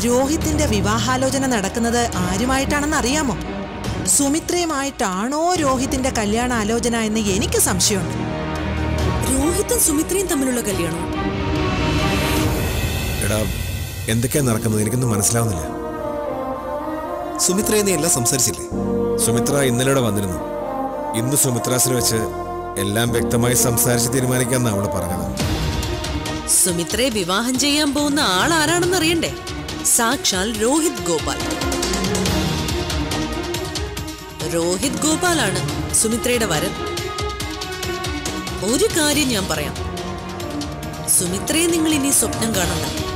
രോഹിത്തിന്റെ വിവാഹാലോചന നടക്കുന്നത് ആരുമായിട്ടാണെന്ന് അറിയാമോ സുമിത്രയുമായിട്ടാണോ രോഹിത്തിന്റെ കല്യാണ ആലോചന എന്ന് എനിക്ക് സംശയമുണ്ട് രോഹിത്തും സുമിത്രയും തമ്മിലുള്ള കല്യാണം എടാ എന്തൊക്കെയാ നടക്കുന്നത് എനിക്കൊന്നും മനസ്സിലാവുന്നില്ല സുമിത്രയെ നീ എല്ലാം സംസാരിച്ചില്ലേ സുമിത്ര ഇന്നലെ ഇവിടെ വന്നിരുന്നു ഇന്ന് സുമിത്രാസിൽ വെച്ച് എല്ലാം വ്യക്തമായി സംസാരിച്ച് തീരുമാനിക്കാമെന്നാണ് അവള് പറഞ്ഞത് സുമിത്രയെ വിവാഹം ചെയ്യാൻ പോകുന്ന ആൾ ആരാണെന്ന് അറിയണ്ടേ സാക്ഷാൽ രോഹിത് ഗോപാൽ രോഹിത് ഗോപാലാണ് സുമിത്രയുടെ വരൻ ഒരു കാര്യം ഞാൻ പറയാം സുമിത്രയെ നിങ്ങൾ ഇനി സ്വപ്നം കാണണ്ട